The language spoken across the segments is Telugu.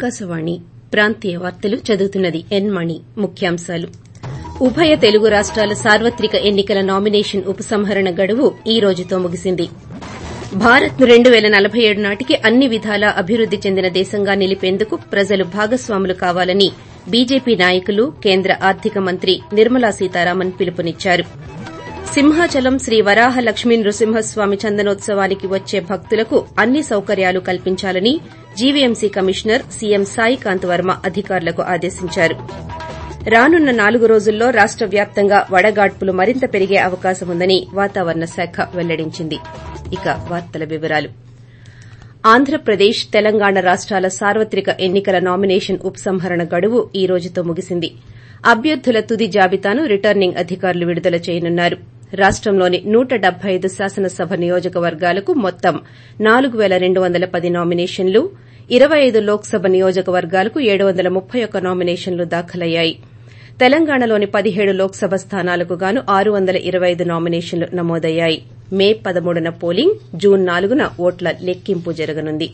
ఆకాశవాణి ప్రాంతీయ వార్తలు చదువుతున్నది ఎన్ మణి ముఖ్యాంశాలు ఉభయ తెలుగు రాష్టాల సార్వత్రిక ఎన్నికల నామినేషన్ ఉపసంహరణ గడువు ఈ రోజుతో ముగిసింది భారత్ను రెండు పేల నలబై ఏడు నాటికి అన్ని విధాలా అభివృద్ది చెందిన దేశంగా నిలిపేందుకు ప్రజలు భాగస్వాములు కావాలని బీజేపీ నాయకులు కేంద్ర ఆర్థిక మంత్రి నిర్మలా సీతారామన్ పిలుపునిచ్చారు సింహాచలం శ్రీ వరాహ లక్ష్మీ నృసింహస్వామి చందనోత్సవానికి వచ్చే భక్తులకు అన్ని సౌకర్యాలు కల్పించాలని GVMC commissioner CM Saikanth Varma అధికారులకు ఆదేశించారు రానున్న నాలుగు రోజుల్లో రాష్ట వ్యాప్తంగా వడగాడ్పులు మరింత పెరిగే అవకాశముందని వాతావరణ శాఖ వెల్లడించింది ఇక వార్తల వివరాలు ఆంధ్రప్రదేశ్ తెలంగాణ రాష్టాల సార్వత్రిక ఎన్నికల నామినేషన్ ఉపసంహరణ గడువు ఈ రోజుతో ముగిసింది అభ్యర్థుల తుది జాబితాను రిటర్నింగ్ అధికారులు విడుదల చేయనున్నారు రాష్టంలోని నూట డెబ్బై ఐదు శాసనసభ నియోజకవర్గాలకు మొత్తం నాలుగు పేల రెండు వందల పది నామినేషన్లు ఇరవై ఐదు లోక్సభ నియోజకవర్గాలకు ఏడు వందల ముప్పై ఒక్క నామినేషన్లు దాఖలయ్యాయి తెలంగాణలోని పదిహేడు లోక్సభ స్థానాలకు గాను ఆరు వందల ఇరవై ఐదు నామినేషన్లు నమోదయ్యాయి మే పదమూడున పోలింగ్ జూన్ నాలుగున ఓట్ల లెక్కింపు జరగనుంది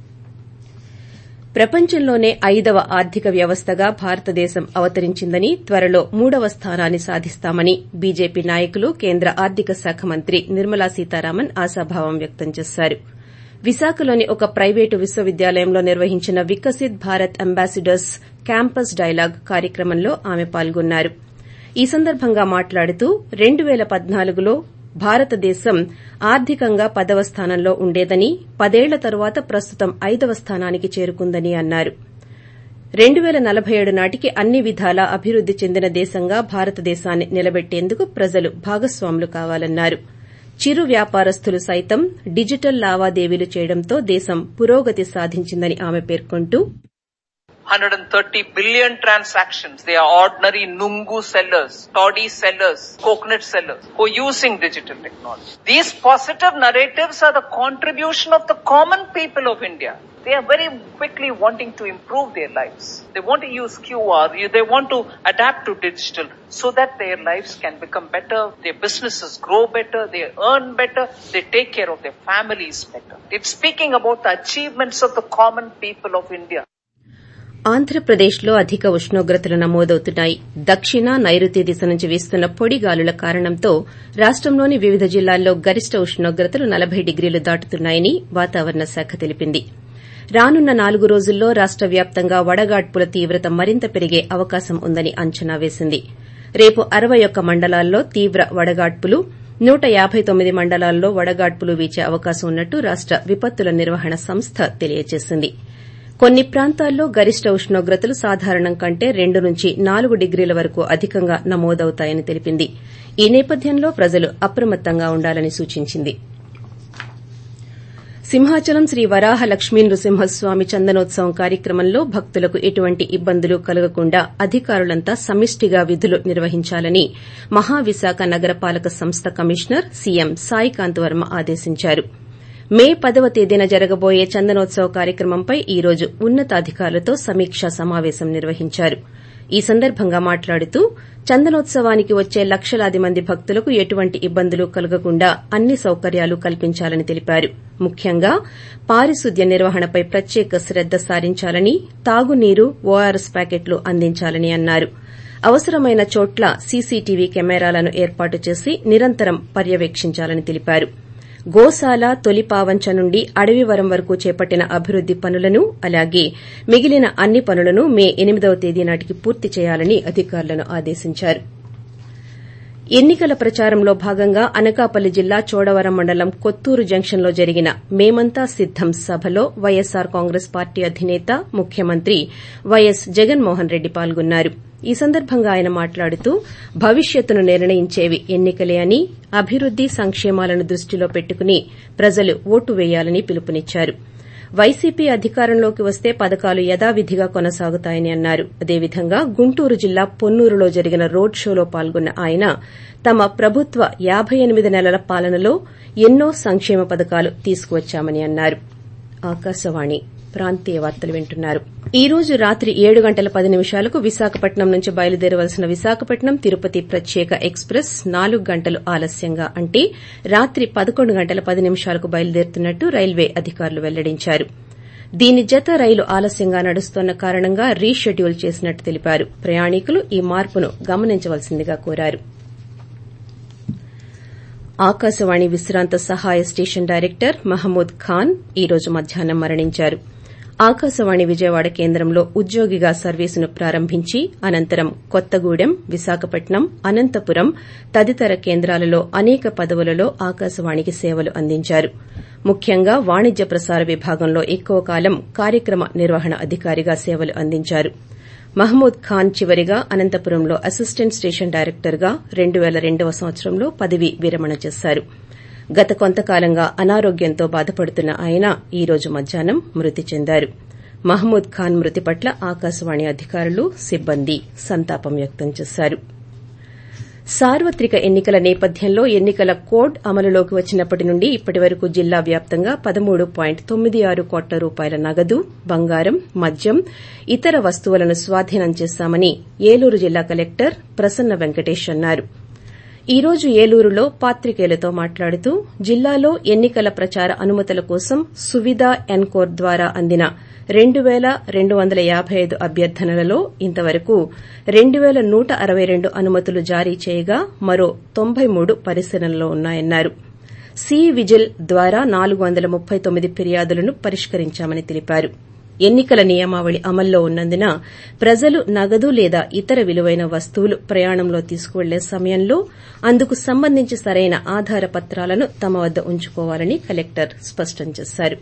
ప్రపంచంలోనే ఐదవ ఆర్థిక వ్యవస్థగా భారతదేశం అవతరించిందని త్వరలో మూడవ స్థానాన్ని సాధిస్తామని బీజేపీ నాయకులు కేంద్ర ఆర్థిక శాఖ మంత్రి నిర్మలా సీతారామన్ ఆశాభావం వ్యక్తం చేశారు విశాఖలోని ఒక ప్రైవేటు విశ్వవిద్యాలయంలో నిర్వహించిన Viksit Bharat ambassadors campus dialogue కార్యక్రమంలో ఆమె పాల్గొన్నారు ఈ సందర్భంగా మాట్లాడుతూ రెండు పేల పద్నాలుగులో భారతదేశం ఆర్థికంగా పదవ స్థానంలో ఉండేదని పదేళ్ల తరువాత ప్రస్తుతం ఐదవ స్థానానికి చేరుకుందని అన్నారు రెండు పేల నలబై ఏడు నాటికి అన్ని విధాలా అభివృద్ది చెందిన దేశంగా భారతదేశాన్ని నిలబెట్టేందుకు ప్రజలు భాగస్వాములు కావాలన్నారు చిరు వ్యాపారస్తులు సైతం డిజిటల్ లావాదేవీలు చేయడంతో దేశం పురోగతి సాధించిందని ఆమె పేర్కొంటూ 130 billion transactions. They are ordinary nungu sellers, toddy sellers, coconut sellers who are using digital technology. These positive narratives are the contribution of the common people of India. They are very quickly wanting to improve their lives. They want to use QR. They want to adapt to digital so that their lives can become better, their businesses grow better, they earn better, they take care of their families better. It's speaking about the achievements of the common people of India. ఆంధ్రప్రదేశ్లో అధిక ఉష్ణోగ్రతలు నమోదవుతున్నాయి దక్షిణ నైరుతి దిశ నుంచి వీస్తున్న పొడి గాలుల కారణంతో రాష్టంలోని వివిధ జిల్లాల్లో గరిష్ట ఉష్ణోగ్రతలు నలబై డిగ్రీలు దాటుతున్నాయని వాతావరణ శాఖ తెలిపింది రానున్న నాలుగు రోజుల్లో రాష్ట వ్యాప్తంగా వడగాడ్పుల తీవ్రత మరింత పెరిగే అవకాశం ఉందని అంచనా వేసింది రేపు అరవై ఒక్క మండలాల్లో తీవ్ర వడగాడ్పులు నూట యాబై తొమ్మిది మండలాల్లో వడగాడ్పులు వీచే అవకాశం ఉన్నట్టు రాష్ట విపత్తుల నిర్వహణ సంస్థ తెలియజేసింది కొన్ని ప్రాంతాల్లో గరిష్ట ఉష్ణోగ్రతలు సాధారణం కంటే రెండు నుంచి నాలుగు డిగ్రీల వరకు అధికంగా నమోదవుతాయని తెలిపింది ఈ నేపథ్యంలో ప్రజలు అప్రమత్తంగా ఉండాలని సూచించింది సింహాచలం శ్రీ వరాహ లక్ష్మీ నృసింహస్వామి చందనోత్సవం కార్యక్రమంలో భక్తులకు ఎటువంటి ఇబ్బందులు కలగకుండా అధికారులంతా సమిష్టిగా విధులు నిర్వహించాలని మహావిశాఖ నగరపాలక సంస్థ కమిషనర్ సీఎం సాయికాంత్ వర్మ ఆదేశించారు మే పదవ తేదీన జరగబోయే చందనోత్సవ కార్యక్రమంపై ఈ రోజు ఉన్నతాధికారులతో సమీక్షా సమావేశం నిర్వహించారు ఈ సందర్భంగా మాట్లాడుతూ చందనోత్సవానికి వచ్చే లక్షలాది మంది భక్తులకు ఎటువంటి ఇబ్బందులు కలగకుండా అన్ని సౌకర్యాలు కల్పించాలని తెలిపారు ముఖ్యంగా పారిశుద్ధ్య నిర్వహణపై ప్రత్యేక శ్రద్ద సారించాలని తాగునీరు ఓఆర్ఎస్ ప్యాకెట్లు అందించాలని అన్నారు అవసరమైన చోట్ల సీసీటీవీ కెమెరాలను ఏర్పాటు చేసి నిరంతరం పర్యవేక్షించాలని తెలిపారు గోశాల తొలిపావంచ నుండి అడవివరం వరకు చేపట్టిన అభివృద్ది పనులను అలాగే మిగిలిన అన్ని పనులను మే ఎనిమిదవ తేదీ నాటికి పూర్తి చేయాలని అధికారులను ఆదేశించారు ఎన్నికల ప్రచారంలో భాగంగా అనకాపల్లి జిల్లా చోడవరం మండలం కొత్తూరు జంక్షన్లో జరిగిన మేమంతా సిద్దం సభలో వైఎస్సార్ కాంగ్రెస్ పార్టీ అధినేత ముఖ్యమంత్రి వైఎస్ జగన్మోహన్ రెడ్డి పాల్గొన్నారు ఈ సందర్భంగా ఆయన మాట్లాడుతూ భవిష్యత్తును నిర్ణయించేవి ఎన్నికలే అని అభివృద్ది సంక్షేమాలను దృష్టిలో పెట్టుకుని ప్రజలు ఓటు వేయాలని పిలుపునిచ్చారు వైసీపీ అధికారంలోకి వస్తే పథకాలు యథావిధిగా కొనసాగుతాయని అన్నారు అదేవిధంగా గుంటూరు జిల్లా పొన్నూరులో జరిగిన రోడ్ షోలో పాల్గొన్న ఆయన తమ ప్రభుత్వ యాబై ఎనిమిది నెలల పాలనలో ఎన్నో సంక్షేమ పథకాలు తీసుకువచ్చామని అన్నారు ఆకాశవాణి ప్రాంతీయ వార్తలు వింటున్నారు ఈ రోజు రాత్రి ఏడు గంటల పది నిమిషాలకు విశాఖపట్నం నుంచి బయలుదేరవలసిన విశాఖపట్నం తిరుపతి ప్రత్యేక ఎక్స్ప్రెస్ నాలుగు గంటలు ఆలస్యంగా అంటే రాత్రి పదకొండు గంటల పది నిమిషాలకు బయలుదేరుతున్నట్టు రైల్వే అధికారులు వెల్లడించారు దీని జత రైలు ఆలస్యంగా నడుస్తోన్న కారణంగా రీషెడ్యూల్ చేసినట్టు తెలిపారు ప్రయాణికులు ఈ మార్పును గమనించవలసిందిగా కోరారు ఆకాశవాణి విశ్రాంత సహాయ స్టేషన్ డైరెక్టర్ మహమూద్ ఖాన్ ఈ రోజు మధ్యాహ్నం మరణించారు ఆకాశవాణి విజయవాడ కేంద్రంలో ఉద్యోగిగా సర్వీసును ప్రారంభించి అనంతరం కొత్తగూడెం విశాఖపట్నం అనంతపురం తదితర కేంద్రాలలో అనేక పదవులలో ఆకాశవాణికి సేవలు అందించారు ముఖ్యంగా వాణిజ్య ప్రసార విభాగంలో ఎక్కువ కాలం కార్యక్రమ నిర్వహణ అధికారిగా సేవలు అందించారు మహమూద్ ఖాన్ చివరిగా అనంతపురంలో అసిస్టెంట్ స్టేషన్ డైరెక్టర్గా రెండు పేల రెండవ సంవత్సరంలో పదవీ విరమణ చేశారు గత కొంతకాలంగా అనారోగ్యంతో బాధపడుతున్న ఆయన ఈ రోజు మధ్యాహ్నం మృతి చెందారు మహమూద్ ఖాన్ మృతి పట్ల ఆకాశవాణి అధికారులు సిబ్బంది సంతాపం వ్యక్తం చేశారు సార్వత్రిక ఎన్నికల నేపథ్యంలో ఎన్నికల కోడ్ అమలులోకి వచ్చినప్పటి నుండి ఇప్పటి వరకు జిల్లా వ్యాప్తంగా పదమూడు పాయింట్ తొమ్మిది ఆరు కోట్ల రూపాయల నగదు బంగారం మద్యం ఇతర వస్తువులను స్వాధీనం చేశామని ఏలూరు జిల్లా కలెక్టర్ ప్రసన్న వెంకటేష్ అన్నారు ఈ రోజు ఏలూరులో పాత్రికేయులతో మాట్లాడుతూ జిల్లాలో ఎన్నికల ప్రచార అనుమతుల కోసం సువిధ ఎన్కోర్ ద్వారా అందిన రెండు పేల రెండు వందల యాబై ఐదు అభ్యర్థనలలో ఇంతవరకు రెండు పేల నూట అరవై రెండు అనుమతులు జారీ చేయగా మరో తొంభై మూడు పరిశీలనలో ఉన్నాయన్నారు సి విజిల్ ద్వారా నాలుగు వందల ముప్పై తొమ్మిది ఫిర్యాదులను పరిష్కరించామని తెలిపారు ఎన్నికల నియమావళి అమల్లో ఉన్నందున ప్రజలు నగదు లేదా ఇతర విలువైన వస్తువులు ప్రయాణంలో తీసుకువెళ్లే సమయంలో అందుకు సంబంధించి సరైన ఆధార పత్రాలను తమ వద్ద ఉంచుకోవాలని కలెక్టర్ స్పష్టం చేశారు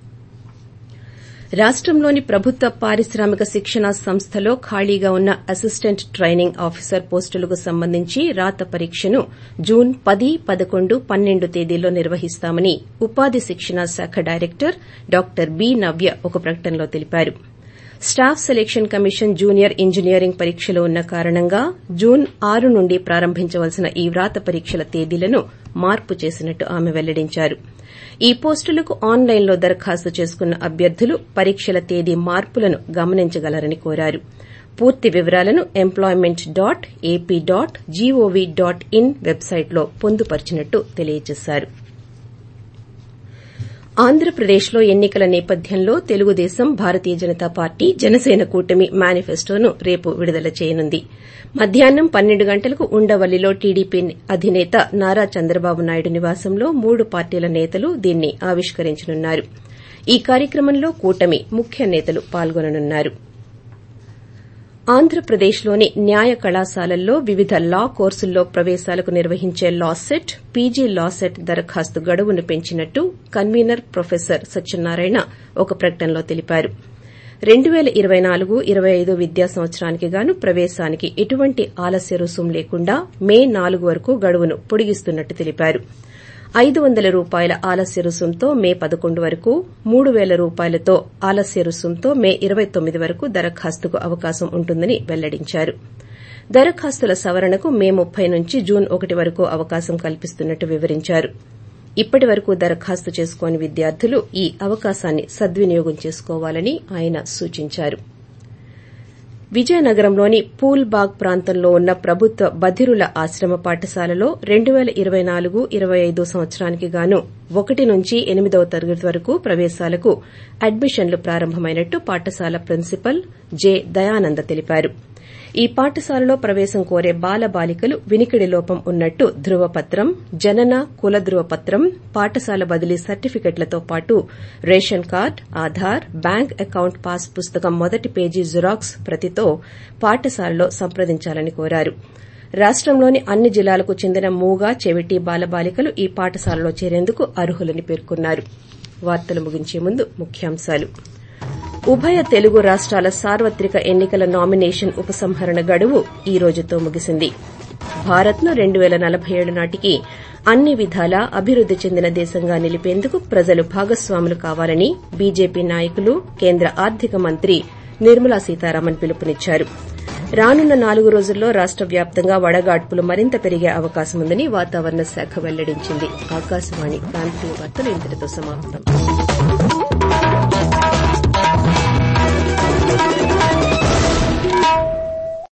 రాష్టంలోని ప్రభుత్వ పారిశ్రామిక శిక్షణా సంస్థలో ఖాళీగా ఉన్న అసిస్టెంట్ ట్రైనింగ్ ఆఫీసర్ పోస్టులకు సంబంధించి రాత పరీక్షను జూన్ పది పదకొండు పన్నెండు తేదీల్లో నిర్వహిస్తామని ఉపాధి శిక్షణా శాఖ డైరెక్టర్ డాక్టర్ బి నవ్య ఒక ప్రకటనలో తెలిపారు staff selection commission junior engineering పరీక్షలు ఉన్న కారణంగా జూన్ ఆరు నుండి ప్రారంభించవలసిన ఈ వ్రాత పరీక్షల తేదీలను మార్పు చేసినట్టు ఆమె వెల్లడించారు ఈ పోస్టులకు ఆన్లైన్లో దరఖాస్తు చేసుకున్న అభ్యర్థులు పరీక్షల తేదీ మార్పులను గమనించగలరని కోరారు పూర్తి వివరాలను employment dot AP dot GOV dot in వెబ్సైట్లో పొందుపరిచినట్టు తెలియజేశారు ఆంధ్రప్రదేశ్లో ఎన్నికల నేపథ్యంలో తెలుగుదేశం భారతీయ జనతా పార్టీ జనసేన కూటమి మేనిఫెస్టోను రేపు విడుదల చేయనుంది మధ్యాహ్నం పన్నెండు గంటలకు ఉండవల్లిలో టీడీపీ అధినేత నారా చంద్రబాబు నాయుడు నివాసంలో మూడు పార్టీల నేతలు దీన్ని ఆవిష్కరించనున్నారు ఈ కార్యక్రమంలో కూటమి ముఖ్య నేతలు పాల్గొననున్నారు ఆంధ్రప్రదేశ్లోని న్యాయ కళాశాలల్లో వివిధ లా కోర్సుల్లో ప్రవేశాలకు నిర్వహించే law set PG law set దరఖాస్తు గడువును పెంచినట్టు కన్వీనర్ ప్రొఫెసర్ సత్యనారాయణ ఒక ప్రకటనలో తెలిపారు రెండు పేల ఇరవై నాలుగు ఇరవై ఐదు విద్యా సంవత్సరానికి గాను ప్రవేశానికి ఎటువంటి ఆలస్య రుసుం లేకుండా మే నాలుగు వరకు గడువును పొడిగిస్తున్నట్టు తెలిపారు ఐదు వందల రూపాయల ఆలస్య రుసుంతో మే పదకొండు వరకు మూడు పేల రూపాయలతో ఆలస్య రుసుంతో మే ఇరవై తొమ్మిది వరకు దరఖాస్తుకు అవకాశం ఉంటుందని వెల్లడించారు దరఖాస్తుల సవరణకు మే ముప్పై నుంచి జూన్ ఒకటి వరకు అవకాశం కల్పిస్తున్నట్టు వివరించారు ఇప్పటి వరకు దరఖాస్తు చేసుకోని విద్యార్థులు ఈ అవకాశాన్ని సద్వినియోగం చేసుకోవాలని ఆయన సూచించారు విజయనగరంలోని పూల్బాగ్ ప్రాంతంలో ఉన్న ప్రభుత్వ బధిరుల ఆశ్రమ పాఠశాలలో రెండు పేల ఇరవై నాలుగు ఇరవై ఐదు సంవత్సరానికి గాను ఒకటి నుంచి ఎనిమిదవ తరగతి వరకు ప్రవేశాలకు అడ్మిషన్లు ప్రారంభమైనట్టు పాఠశాల ప్రిన్సిపల్ జె దయానంద తెలిపారు ఈ పాఠశాలలో ప్రవేశం కోరే బాల బాలికలు వినికిడి లోపం ఉన్నట్టు ధృవపత్రం జనన కుల ధృవపత్రం పాఠశాల బదిలీ సర్టిఫికెట్లతో పాటు ration card Aadhaar bank account pass పుస్తకం మొదటి పేజీ జిరాక్స్ ప్రతితో పాఠశాలలో సంప్రదించాలని కోరారు రాష్టంలోని అన్ని జిల్లాలకు చెందిన మూగ చెవిటి బాలబాలికలు ఈ పాఠశాలలో చేరేందుకు అర్హులని పేర్కొన్నారు వార్తలు ముగించే ముందు ముఖ్యాంశాలు ఉభయ తెలుగు రాష్ట్రాల సార్వత్రిక ఎన్నికల నామినేషన్ ఉపసంహరణ గడువు ఈ రోజుతో ముగిసింది భారత్ను రెండు పేల నలభై ఏడు నాటికి అన్ని విధాలా అభివృద్ది చెందిన దేశంగా నిలిపేందుకు ప్రజలు భాగస్వాములు కావాలని బీజేపీ నాయకులు కేంద్ర ఆర్థిక మంత్రి నిర్మలా సీతారామన్ పిలుపునిచ్చారు రానున్న నాలుగు రోజుల్లో రాష్ట వ్యాప్తంగా వడగాడ్పులు మరింత పెరిగే అవకాశం ఉందని వాతావరణ శాఖ వెల్లడించింది ఆకాశవాణి ప్రాంతీయ వార్తలు ఇంతటితో సమాప్తం